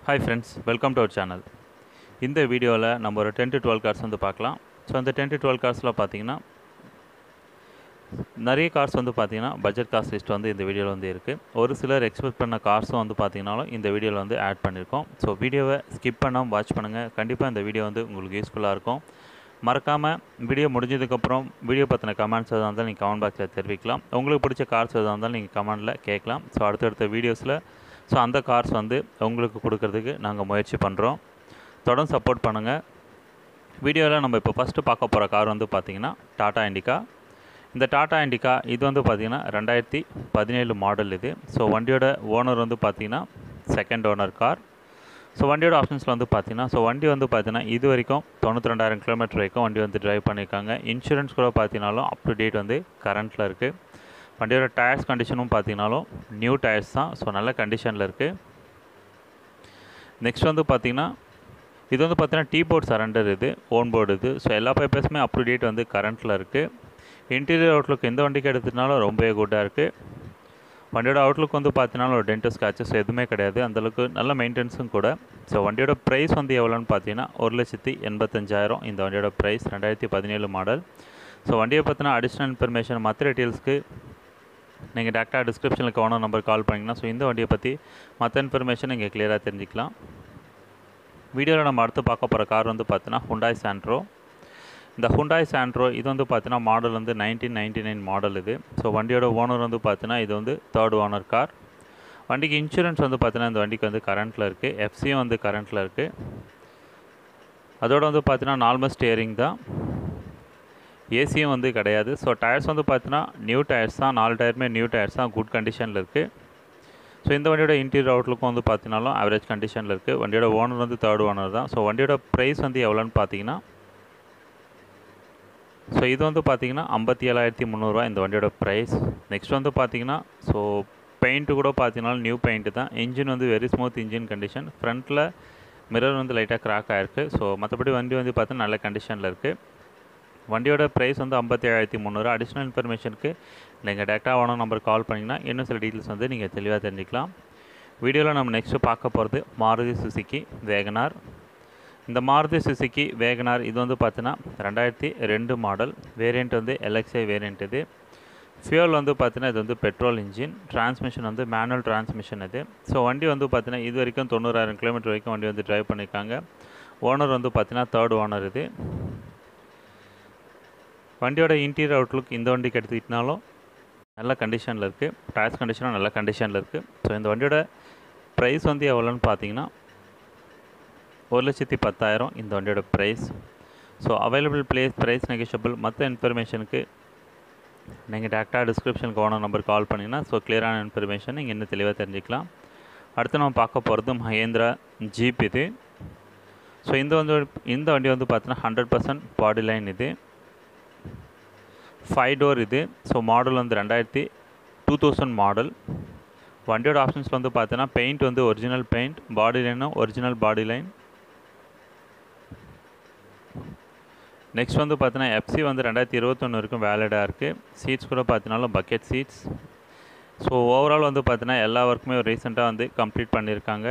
hi friends welcome to our channel இந்த வீடியோவில் நம்ம ஒரு டென் டு டுவெல் கார்ஸ் வந்து பார்க்கலாம் ஸோ அந்த டென் டு டுவெல் கார்ஸில் பார்த்தீங்கன்னா நிறைய கார்ஸ் வந்து பார்த்தீங்கன்னா பட்ஜெட் கார்ஸ் லிஸ்ட் வந்து இந்த வீடியோவில் வந்து இருக்குது ஒரு சிலர் எக்ஸ்பெக்ட் பண்ண கார்ஸும் வந்து பார்த்தீங்கனாலும் இந்த வீடியோவில் வந்து ஆட் பண்ணியிருக்கோம் ஸோ வீடியோவை ஸ்கிப் பண்ணாமல் வாட்ச் பண்ணுங்கள் கண்டிப்பாக இந்த வீடியோ வந்து உங்களுக்கு யூஸ்ஃபுல்லாக இருக்கும் மறக்காமல் வீடியோ முடிஞ்சதுக்கப்புறம் வீடியோ பற்றின கமெண்ட்ஸ் எதாக இருந்தாலும் நீங்கள் கமெண்ட் பாக்ஸில் தெரிவிக்கலாம் உங்களுக்கு பிடிச்ச கார்ஸ் எதாக இருந்தாலும் நீங்கள் கமெண்டில் கேட்கலாம் ஸோ அடுத்தடுத்த வீடியோஸில் ஸோ அந்த கார்ஸ் வந்து உங்களுக்கு கொடுக்கறதுக்கு நாங்கள் முயற்சி பண்ணுறோம் தொடர்ந்து சப்போர்ட் பண்ணுங்கள் வீடியோவில் நம்ம இப்போ ஃபஸ்ட்டு பார்க்க போகிற கார் வந்து பார்த்திங்கன்னா டாடா இண்டிகா இந்த டாடா இண்டிகா இது வந்து பார்த்திங்கன்னா ரெண்டாயிரத்தி பதினேழு மாடல் இது ஸோ வண்டியோட ஓனர் வந்து பார்த்திங்கன்னா செகண்ட் ஓனர் கார் ஸோ வண்டியோட ஆப்ஷன்ஸில் வந்து பார்த்தீங்கன்னா ஸோ வண்டி வந்து பார்த்தீங்கன்னா இது வரைக்கும் தொண்ணூற்றி ரெண்டாயிரம் கிலோமீட்டர் வரைக்கும் வண்டி வந்து டிரைவ் பண்ணியிருக்காங்க இன்சூரன்ஸ் கூட பார்த்தீங்கனாலும் அப் டு டேட் வந்து கரண்ட்டில் இருக்குது வண்டியோட டயர்ஸ் கண்டிஷனும் பார்த்தீங்கனாலும் நியூ டயர்ஸ் தான் ஸோ நல்ல கண்டிஷனில் இருக்குது நெக்ஸ்ட் வந்து பார்த்திங்கன்னா இது வந்து பார்த்தீங்கன்னா டீ போர்ட் சரண்டர் இது ஓன் போர்டு இது ஸோ எல்லா பேப்பர்ஸுமே அப் டு டேட் வந்து கரண்ட்டில் இருக்குது இன்டீரியர் அவுட்லுக் எந்த வண்டிக்கு எடுத்துனாலும் ரொம்பவே குட்டாக இருக்குது வண்டியோட அவுட்லுக் வந்து பார்த்தீங்கன்னா ஒரு டென்ட் ஸ்க்ராச்சஸ் எதுவுமே கிடையாது அந்தளவுக்கு நல்ல மெயின்டெனன்ஸும் கூட ஸோ வண்டியோட ப்ரைஸ் வந்து எவ்வளோன்னு பார்த்தீங்கன்னா ஒரு லட்சத்தி எண்பத்தஞ்சாயிரம் இந்த வண்டியோட ப்ரைஸ் ரெண்டாயிரத்தி பதினேழு மாடல் ஸோ வண்டியை பற்றின அடிஷ்னல் இன்ஃபர்மேஷன் மற்ற டீட்டெயில்ஸ்க்கு நீங்கள் டேரெக்டாக டிஸ்கிரிப்ஷனில் ஓனர் நம்பர் கால் பண்ணிங்கன்னா ஸோ இந்த வண்டியை பற்றி மற்ற இன்ஃபர்மேஷன் நீங்கள் கிளியராக தெரிஞ்சுக்கலாம் வீடியோவில் நம்ம அடுத்து பார்க்க போகிற கார் வந்து பார்த்தீங்கன்னா ஹுண்டாய் சாண்ட்ரோ இந்த ஹுண்டாய் சாண்ட்ரோ இது வந்து பார்த்தீங்கன்னா மாடல் வந்து நைன்டீன் நைன்டி நைன் மாடல் இது ஸோ வண்டியோட ஓனர் வந்து பார்த்தீங்கன்னா இது வந்து தேர்ட் ஓனர் கார் வண்டிக்கு இன்சூரன்ஸ் வந்து பார்த்தீங்கன்னா இந்த வண்டிக்கு வந்து கரண்ட்டில் இருக்குது எஃப்சியும் வந்து கரண்ட்டில் இருக்குது அதோட வந்து பார்த்தீங்கன்னா நார்மல் ஸ்டியரிங் தான் ஏசியும் வந்து கிடையாது ஸோ டயர்ஸ் வந்து பார்த்தீங்கன்னா நியூ டயர்ஸ் தான் நாலு டயருமே நியூ டயர்ஸ் தான் குட் கண்டிஷனில் இருக்குது ஸோ இந்த வண்டியோட இன்டீரியர் அவுட்லுக்கும் வந்து பார்த்தீங்கன்னாலும் ஆவரேஜ் கண்டிஷனில் இருக்குது வண்டியோட ஓனர் வந்து தேர்ட் ஓனர் தான் ஸோ வண்டியோட ப்ரைஸ் வந்து எவ்வளோன்னு பார்த்தீங்கன்னா ஸோ இது வந்து பார்த்தீங்கன்னா ஐம்பத்தி ஏழாயிரத்தி முந்நூறுரூவா இந்த வண்டியோட ப்ரைஸ் நெக்ஸ்ட் வந்து பார்த்தீங்கன்னா ஸோ பெயிண்ட்டு கூட பார்த்தீங்கன்னா நியூ பெயிண்ட்டு தான் இன்ஜின் வந்து வெரி ஸ்மூத் இன்ஜின் கண்டிஷன் ஃப்ரண்ட்டில் மிரர் வந்து லைட்டாக கிராக் ஆகிருக்கு ஸோ மற்றபடி வண்டி வந்து பார்த்தீங்கன்னா நல்ல கண்டிஷனில் இருக்குது வண்டியோட ப்ரைஸ் வந்து ஐம்பத்தி ஏழாயிரத்தி முந்நூறு அடிஷ்னல் இன்ஃபர்மேஷனுக்கு நீங்கள் டேரெக்டாக ஓனர் நம்பர் கால் பண்ணிங்கன்னா இன்னும் சில டீட்டெயில்ஸ் வந்து நீங்கள் தெளிவாக தெரிஞ்சுக்கலாம் வீடியோவில் நம்ம நெக்ஸ்ட்டு பார்க்க போகிறது மாருதி சுசுக்கி வேகனார் இந்த மாருதி சுசுக்கி வேகனார் இது வந்து பார்த்தீங்கன்னா ரெண்டாயிரத்தி ரெண்டு மாடல் வேரியண்ட் வந்து எல்எக்ஸ்ஐ வேரியண்ட் இது ஃபியூல் வந்து பார்த்தீங்கன்னா இது வந்து பெட்ரோல் இன்ஜின் டிரான்ஸ்மிஷன் வந்து மேனுவல் டிரான்ஸ்மிஷன் இது ஸோ வண்டி வந்து பார்த்தீங்கன்னா இது வரைக்கும் தொண்ணூறாயிரம் கிலோமீட்டர் வரைக்கும் வண்டி வந்து டிரைவ் பண்ணியிருக்காங்க ஓனர் வந்து பார்த்தீங்கன்னா தேர்ட் ஓனர் இது வண்டியோட இன்டீரியர் அவுட்லுக் இந்த வண்டிக்கு எடுத்துக்கிட்டனாலும் நல்ல கண்டிஷனில் இருக்குது டயர்ஸ் கண்டிஷனும் நல்ல கண்டிஷனில் இருக்குது ஸோ இந்த வண்டியோட ப்ரைஸ் வந்து எவ்வளோன்னு பார்த்தீங்கன்னா ஒரு லட்சத்தி பத்தாயிரம் இந்த வண்டியோட price so available place price negotiable மற்ற இன்ஃபர்மேஷனுக்கு நீங்கள் டேரெக்டாக டிஸ்கிரிப்ஷனுக்கு ஓனர் நம்பர் கால் பண்ணிங்கன்னா ஸோ கிளியரான இன்ஃபர்மேஷன் நீங்கள் இன்னும் தெளிவாக தெரிஞ்சுக்கலாம் அடுத்து நம்ம பார்க்க போகிறது மஹேந்திரா ஜீப் இது ஸோ இந்த வந்து இந்த வண்டி வந்து பார்த்தீங்கன்னா ஹண்ட்ரட் பர்சன்ட் பாடி லைன் இது ஃபைவ் டோர் இது ஸோ மாடல் வந்து ரெண்டாயிரத்தி டூ தௌசண்ட் மாடல் வண்டியோட ஆப்ஷன்ஸில் வந்து பார்த்தீங்கன்னா பெயிண்ட் வந்து ஒரிஜினல் பெயிண்ட் பாடி லைனும் ஒரிஜினல் பாடி லைன் நெக்ஸ்ட் வந்து பார்த்தீங்கன்னா எஃப்சி வந்து ரெண்டாயிரத்தி இருபத்தொன்று வரைக்கும் வேலிடாக இருக்குது சீட்ஸ் கூட பார்த்தீங்கனாலும் பக்கெட் சீட்ஸ் ஸோ ஓவரால் வந்து பார்த்தீங்கன்னா எல்லா ஒர்க்குமே ரீசெண்டாக வந்து கம்ப்ளீட் பண்ணியிருக்காங்க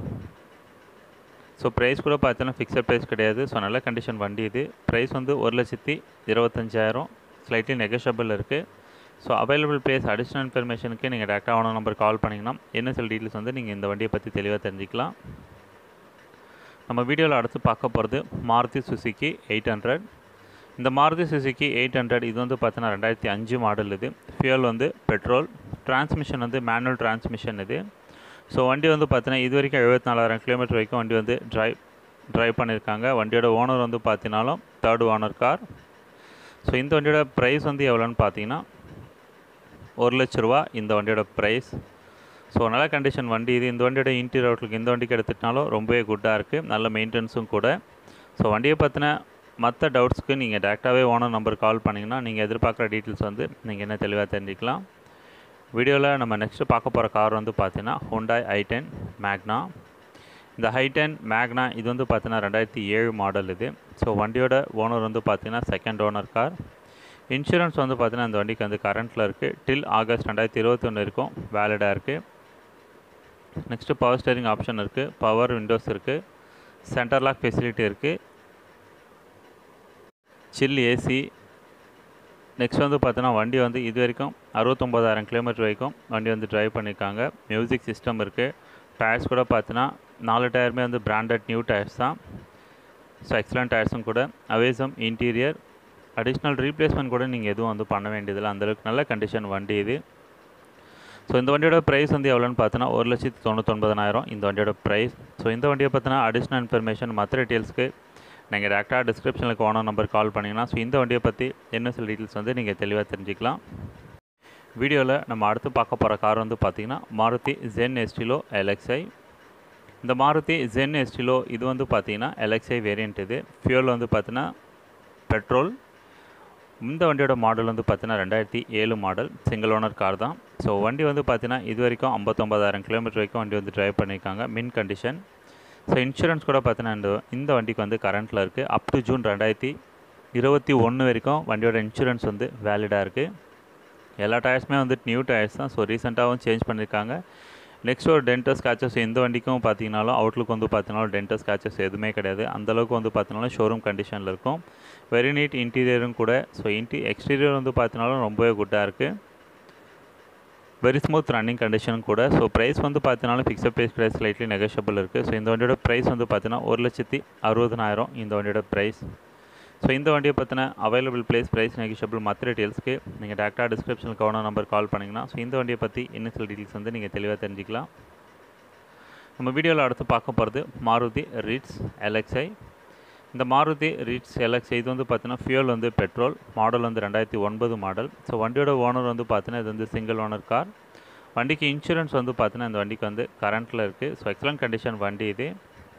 ஸோ ப்ரைஸ் கூட பார்த்தீங்கன்னா ஃபிக்ஸட் ப்ரைஸ் கிடையாது ஸோ நல்ல கண்டிஷன் வண்டி இது ப்ரைஸ் வந்து ஒரு லட்சத்தி இருபத்தஞ்சாயிரம் ஸ்லைட்லி நெகோஷியபிள் இருக்குது ஸோ அவைலபிள் ப்ளேஸ் அடிஷ்னல் இன்ஃபர்மேஷனுக்கு நீங்கள் டேரெக்டாக ஓனர் நம்பர் கால் பண்ணிங்கன்னா என்ன சில டீட்டெயில்ஸ் வந்து நீங்கள் இந்த வண்டியை பற்றி தெளிவாக தெரிஞ்சுக்கலாம் நம்ம வீடியோவில் அடுத்து பார்க்க போகிறது மாருதி சுசுக்கி எயிட் ஹண்ட்ரட் இந்த மாருதி சுசுக்கி எயிட் ஹண்ட்ரட் இது வந்து பார்த்தீங்கன்னா ரெண்டாயிரத்தி அஞ்சு மாடல் இது ஃபியூல் வந்து பெட்ரோல் டிரான்ஸ்மிஷன் வந்து மேனுவல் டிரான்ஸ்மிஷன் இது ஸோ வண்டி வந்து பார்த்தீங்கன்னா இது வரைக்கும் எழுபத்தி நாலாயிரம் கிலோமீட்டர் வரைக்கும் வண்டி வந்து ட்ரைவ் ட்ரைவ் பண்ணியிருக்காங்க வண்டியோட ஓனர் வந்து பார்த்தீங்கனாலும் தேர்ட் ஓனர் கார் ஸோ இந்த வண்டியோட ப்ரைஸ் வந்து எவ்வளோன்னு பார்த்தீங்கன்னா ஒரு லட்ச ரூபா இந்த வண்டியோட ப்ரைஸ் ஸோ நல்ல கண்டிஷன் வண்டி இது இந்த வண்டியோட இன்டீரியர் அவுட்லுக் இந்த வண்டிக்கு எடுத்துட்டாலும் ரொம்பவே குட்டாக இருக்குது நல்ல மெயின்டெனன்ஸும் கூட ஸோ வண்டியை பற்றின மற்ற டவுட்ஸ்க்கு நீங்கள் டேரெக்டாகவே ஓனர் நம்பர் கால் பண்ணிங்கன்னா நீங்கள் எதிர்பார்க்குற டீட்டெயில்ஸ் வந்து நீங்கள் என்ன தெளிவாக தெரிஞ்சுக்கலாம் வீடியோவில் நம்ம நெக்ஸ்ட்டு பார்க்க போகிற கார் வந்து பார்த்தீங்கன்னா ஹுண்டாய் ஐ டென் மேக்னா இந்த ஹை டென் மேக்னா இது வந்து பார்த்தீங்கன்னா ரெண்டாயிரத்தி ஏழு மாடல் இது ஸோ வண்டியோட ஓனர் வந்து பார்த்தீங்கன்னா செகண்ட் ஓனர் கார் இன்சூரன்ஸ் வந்து பார்த்தீங்கன்னா இந்த வண்டிக்கு வந்து கரண்ட்டில் இருக்குது டில் ஆகஸ்ட் ரெண்டாயிரத்தி இருபத்தொன்று வரைக்கும் வேலிடாக இருக்குது நெக்ஸ்ட்டு பவர் ஸ்டேரிங் ஆப்ஷன் இருக்குது பவர் விண்டோஸ் இருக்குது சென்டர் லாக் ஃபெசிலிட்டி இருக்குது சில் ஏசி நெக்ஸ்ட் வந்து பார்த்தோன்னா வண்டி வந்து இது வரைக்கும் அறுபத்தொம்போதாயிரம் கிலோமீட்டர் வரைக்கும் வண்டி வந்து டிரைவ் பண்ணியிருக்காங்க மியூசிக் சிஸ்டம் இருக்குது டயர்ஸ் கூட பார்த்தீங்கன்னா நாலு டயருமே வந்து பிராண்டட் நியூ டயர்ஸ் தான் ஸோ எக்ஸலண்ட் டயர்ஸும் கூட அவேசம் இன்டீரியர் அடிஷ்னல் ரீப்ளேஸ்மெண்ட் கூட நீங்கள் எதுவும் வந்து பண்ண வேண்டியதில்லை அந்தளவுக்கு நல்ல கண்டிஷன் வண்டி இது ஸோ இந்த வண்டியோட ப்ரைஸ் வந்து எவ்வளோன்னு பார்த்தோன்னா ஒரு லட்சத்தி தொண்ணூத்தொன்பதாயிரம் இந்த வண்டியோட ப்ரைஸ் ஸோ இந்த வண்டியை பார்த்தீங்கன்னா அடிஷ்னல் இன்ஃபர்மேஷன் மற்ற டீட்டெயில்ஸ்க்கு நீங்கள் டேரெக்டாக டிஸ்கிரிப்ஷனுக்கு ஓனர் நம்பர் கால் பண்ணிங்கன்னா ஸோ இந்த வண்டியை பற்றி என்ன சில டீட்டெயில்ஸ் வந்து நீங்கள் தெளிவாக தெரிஞ்சுக்கலாம் வீடியோவில் நம்ம அடுத்து பார்க்க போகிற கார் வந்து பார்த்திங்கன்னா மாருதி ஜென் எஸ்டிலோ எல்எக்ஸ்ஐ இந்த மாருதி ஜென் எஸ்டிலோ இது வந்து பார்த்திங்கன்னா எல்எக்ஸ்ஐ வேரியண்ட் இது ஃபியூல் வந்து பார்த்தீங்கன்னா பெட்ரோல் இந்த வண்டியோட மாடல் வந்து பார்த்தீங்கன்னா ரெண்டாயிரத்தி ஏழு மாடல் சிங்கிள் ஓனர் கார் தான் ஸோ வண்டி வந்து பார்த்தீங்கன்னா இது வரைக்கும் ஐம்பத்தொம்பதாயிரம் கிலோமீட்டர் வரைக்கும் வண்டி வந்து டிரைவ் பண்ணியிருக்காங்க மின் கண்டிஷன் ஸோ இன்சூரன்ஸ் கூட பார்த்தீங்கன்னா இந்த இந்த வண்டிக்கு வந்து கரண்ட்டில் இருக்குது அப் டு ஜூன் ரெண்டாயிரத்தி இருபத்தி ஒன்று வரைக்கும் வண்டியோட இன்சூரன்ஸ் வந்து வேலிடாக இருக்குது எல்லா டயர்ஸுமே வந்துட்டு நியூ டயர்ஸ் தான் ஸோ ரீசெண்டாகவும் சேஞ்ச் பண்ணியிருக்காங்க நெக்ஸ்ட் ஒரு டென்டஸ் ஸ்காச்சஸ் இந்த வண்டிக்கும் பார்த்தீங்கனாலும் அவுட்லுக் வந்து பார்த்தீங்கன்னா டென்டஸ் ஸ்காச்சஸ் எதுவுமே கிடையாது அந்தளவுக்கு வந்து பார்த்தீங்கன்னா ஷோரூம் கண்டிஷனில் இருக்கும் வெரி நீட் இன்டீரியரும் கூட ஸோ இன்டி எக்ஸ்டீரியர் வந்து பார்த்தீங்கனாலும் ரொம்பவே குட்டாக இருக்குது வெரி ஸ்மூத் ரன்னிங் கண்டிஷனும் கூட ஸோ ப்ரைஸ் வந்து பார்த்தீங்கன்னாலும் ஃபிக்ஸட் ப்ரைஸ் கிடையாது ஸ்லைட்லி நெகோஷியபிள் இருக்குது ஸோ இந்த வண்டியோட ப்ரைஸ் வந்து பார்த்தீங்கன்னா ஒரு லட்சத்தி அறுபதனாயிரம் இந்த வண்டியோட ப்ரைஸ் ஸோ இந்த வண்டியை பற்றின அவைலபிள் பிளேஸ் ப்ரைஸ் நெகிஷபிள் மற்ற டீட்டெயில்ஸ்க்கு நீங்கள் டேரெக்டாக டிஸ்கிரிப்ஷனுக்கு ஓனர் நம்பர் கால் பண்ணிங்கன்னா ஸோ இந்த வண்டியை பற்றி இன்னும் சில டீட்டெயில்ஸ் வந்து நீங்கள் தெளிவாக தெரிஞ்சிக்கலாம் நம்ம வீடியோவில் அடுத்து பார்க்க போகிறது மாருதி ரீட்ஸ் எல்எக்ஸ்ஐ இந்த மாருதி ரீட்ஸ் எல்எக்ஸ்ஐ இது வந்து பார்த்தீங்கன்னா ஃபியூல் வந்து பெட்ரோல் மாடல் வந்து ரெண்டாயிரத்தி ஒன்பது மாடல் ஸோ வண்டியோட ஓனர் வந்து பார்த்தீங்கன்னா இது வந்து சிங்கிள் ஓனர் கார் வண்டிக்கு இன்சூரன்ஸ் வந்து பார்த்தீங்கன்னா இந்த வண்டிக்கு வந்து கரண்ட்டில் இருக்குது ஸோ எக்ஸலண்ட் கண்டிஷன் வண்டி இது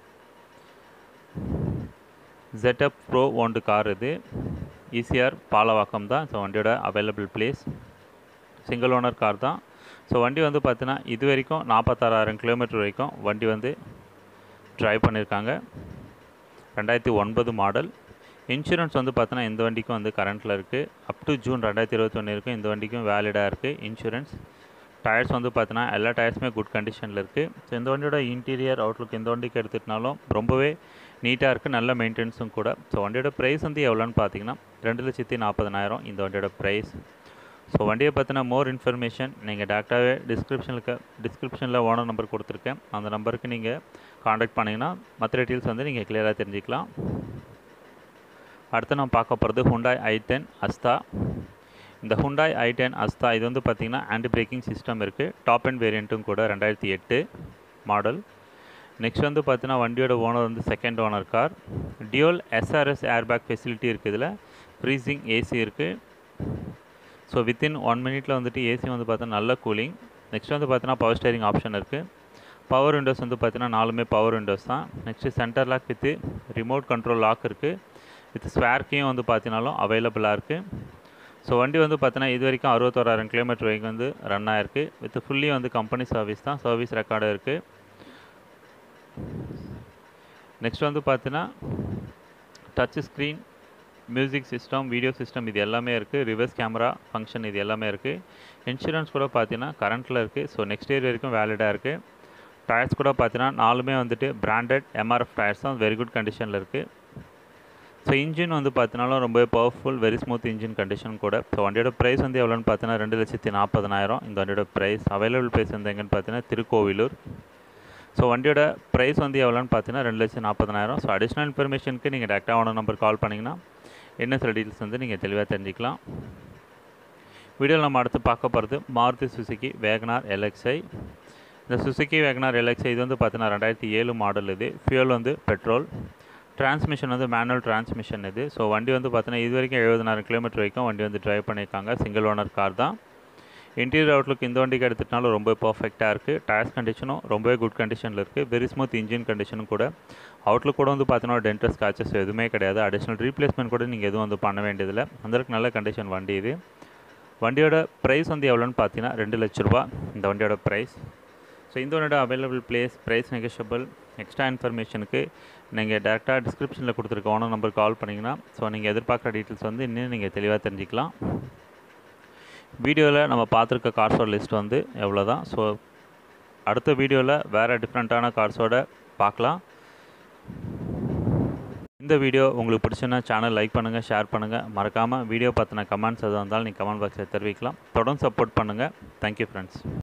ஜெட்டப் ப்ரோ ஒன்று கார் இது ஈசிஆர் பாலவாக்கம் தான் ஸோ வண்டியோட available place single owner car தான் ஸோ வண்டி வந்து பார்த்தீங்கன்னா இது வரைக்கும் நாற்பத்தாறாயிரம் கிலோமீட்டர் வரைக்கும் வண்டி வந்து ட்ரைவ் பண்ணியிருக்காங்க ரெண்டாயிரத்தி ஒன்பது மாடல் இன்சூரன்ஸ் வந்து பார்த்தீங்கன்னா இந்த வண்டிக்கும் வந்து கரண்ட்டில் இருக்குது அப் டு ஜூன் ரெண்டாயிரத்தி இருபத்தொன்று இருக்கும் இந்த வண்டிக்கும் வேலிடாக இருக்குது இன்சூரன்ஸ் டயர்ஸ் வந்து பார்த்தீங்கன்னா எல்லா டயர்ஸுமே குட் கண்டிஷனில் இருக்குது ஸோ இந்த வண்டியோட இன்டீரியர் அவுட்லுக் இந்த வண்டிக்கு எடுத்துகிட்டனாலும் ரொம்பவே நீட்டாக இருக்குது நல்ல மெயின்டெனன்ஸும் கூட ஸோ வண்டியோட ப்ரைஸ் வந்து எவ்வளோன்னு பார்த்தீங்கன்னா ரெண்டு லட்சத்தி நாற்பதனாயிரம் இந்த வண்டியோட ப்ரைஸ் ஸோ வண்டியை பற்றின மோர் இன்ஃபர்மேஷன் நீங்கள் டேரெக்டாகவே டிஸ்கிரிப்ஷனுக்கு டிஸ்கிரிப்ஷனில் ஓனர் நம்பர் கொடுத்துருக்கேன் அந்த நம்பருக்கு நீங்கள் காண்டாக்ட் பண்ணிங்கன்னா மற்ற டீட்டெயில்ஸ் வந்து நீங்கள் கிளியராக தெரிஞ்சுக்கலாம் அடுத்து நம்ம பார்க்க போகிறது ஹுண்டாய் ஐ டென் அஸ்தா இந்த ஹுண்டாய் ஐ டென் அஸ்தா இது வந்து பார்த்திங்கன்னா ஆன்டி பிரேக்கிங் சிஸ்டம் இருக்குது டாப் அண்ட் வேரியண்ட்டும் கூட ரெண்டாயிரத்தி எட்டு மாடல் நெக்ஸ்ட் வந்து பார்த்தீங்கன்னா வண்டியோட ஓனர் வந்து second owner car dual SRS airbag facility இருக்குது இதில் ஃப்ரீசிங் ஏசி இருக்குது ஸோ வித்தின் ஒன் மினிட்ல வந்துட்டு ஏசி வந்து பார்த்தா நல்ல கூலிங் நெக்ஸ்ட் வந்து பார்த்தீங்கன்னா பவர் ஸ்டேரிங் ஆப்ஷன் இருக்குது பவர் விண்டோஸ் வந்து பார்த்தீங்கன்னா நாலுமே பவர் விண்டோஸ் தான் next centre lock with remote control lock இருக்குது வித் ஸ்வேர்க்கையும் வந்து பார்த்தீங்கனாலும் அவைலபிளாக இருக்குது ஸோ வண்டி வந்து பார்த்தீங்கன்னா இது வரைக்கும் அறுபத்தோராயிரம் கிலோமீட்டர் வரைக்கும் வந்து ரன் ஆயிருக்கு வித் ஃபுல்லி வந்து கம்பெனி சர்வீஸ் தான் சர்வீஸ் ரெக்கார்டு இருக்குது நெக்ஸ்ட் வந்து பார்த்தீங்கன்னா touch screen music system video system இது எல்லாமே இருக்குது ரிவர்ஸ் கேமரா ஃபங்க்ஷன் இது எல்லாமே இருக்குது இன்சூரன்ஸ் கூட பார்த்தீங்கன்னா கரண்ட்டில் இருக்குது ஸோ நெக்ஸ்ட் இயர் வரைக்கும் வேலிடாக இருக்குது டயர்ஸ் கூட பார்த்தீங்கன்னா நாலுமே வந்துட்டு பிராண்டட் எம்ஆர்எஃப் டயர்ஸ் தான் வெரி குட் கண்டிஷனில் இருக்குது ஸோ இன்ஜின் வந்து பார்த்தினாலும் ரொம்பவே powerful very smooth engine condition கூட ஸோ வண்டியோட ப்ரைஸ் வந்து எவ்வளோன்னு பார்த்தீங்கன்னா ரெண்டு லட்சத்தி நாற்பதனாயிரம் இந்த வண்டியோட ப்ரைஸ் அவைலபிள் ப்ரைஸ் வந்து எங்கன்னு பார்த்தீங்கன்னா திருக்கோவிலூர் ஸோ வண்டியோட ப்ரைஸ் வந்து எவ்வளோன்னு பார்த்தீங்கன்னா ரெண்டு லட்சத்தி நாற்பதனாயிரம் ஸோ அடிஷ்னல் இன்ஃபர்மேஷனுக்கு நீங்கள் டேரெக்டாக ஓனர் நம்பர் கால் பண்ணிங்கன்னா என்ன சில டீட்டெயில்ஸ் வந்து நீங்கள் தெளிவாக தெரிஞ்சுக்கலாம் வீடியோவில் நம்ம அடுத்து பார்க்க போகிறது மாருதி சுசுகி வேகனார் எல்எக்ஸ்ஐ இந்த சுசுகி வேகனார் எல்எக்ஸ்ஐ இது வந்து பார்த்தீங்கன்னா ரெண்டாயிரத்தி ஏழு மாடல் இது ஃபியூல் வந்து பெட்ரோல் டிரான்ஸ்மிஷன் வந்து மேனுவல் டிரான்ஸ்மிஷன் இது ஸோ வண்டி வந்து பார்த்தீங்கன்னா இது வரைக்கும் எழுபதாயிரம் கிலோமீட்டர் வரைக்கும் வண்டி வந்து டிரைவ் பண்ணியிருக்காங்க சிங்கிள் ஓனர் கார் தான் இன்டீரியர் அவுட்லுக் இந்த வண்டிக்கு எடுத்துட்டாலும் ரொம்ப பர்ஃபெக்டாக இருக்குது டயர்ஸ் கண்டிஷனும் ரொம்பவே குட் கண்டிஷனில் இருக்குது வெரி ஸ்மூத் இன்ஜின் கண்டிஷனும் கூட அவுட்லுக் கூட வந்து பார்த்தீங்கன்னா டென்டர் ஸ்காச்சஸ் எதுவுமே கிடையாது அடிஷ்னல் ரீப்ளேஸ்மெண்ட் கூட நீங்கள் எதுவும் வந்து பண்ண வேண்டியதில்லை அந்தளவுக்கு நல்ல கண்டிஷன் வண்டி இது வண்டியோட ப்ரைஸ் வந்து எவ்வளோன்னு பார்த்தீங்கன்னா ரெண்டு லட்ச ரூபா இந்த வண்டியோட ப்ரைஸ் ஸோ இந்த வண்டியோட available place price negotiable extra இன்ஃபர்மேஷனுக்கு நீங்கள் டேரெக்டாக டிஸ்கிரிப்ஷனில் கொடுத்துருக்க ஓனர் நம்பர் கால் பண்ணிங்கன்னா ஸோ நீங்கள் எதிர்பார்க்குற டீட்டெயில்ஸ் வந்து இன்னும் நீங்கள் தெளிவாக தெரிஞ்சுக்கலாம் வீடியோவில் நம்ம பார்த்துருக்க கார்ஸோட லிஸ்ட் வந்து எவ்வளோ தான் ஸோ அடுத்த வீடியோவில் வேறு டிஃப்ரெண்ட்டான கார்ஸோட பார்க்கலாம் இந்த வீடியோ உங்களுக்கு பிடிச்சுன்னா சேனல் லைக் பண்ணுங்கள் ஷேர் பண்ணுங்கள் மறக்காமல் வீடியோ பார்த்தின கமெண்ட்ஸ் எதுவும் இருந்தாலும் நீங்கள் கமெண்ட் பாக்ஸில் தெரிவிக்கலாம் தொடர்ந்து சப்போர்ட் பண்ணுங்கள் தேங்க்யூ ஃப்ரெண்ட்ஸ்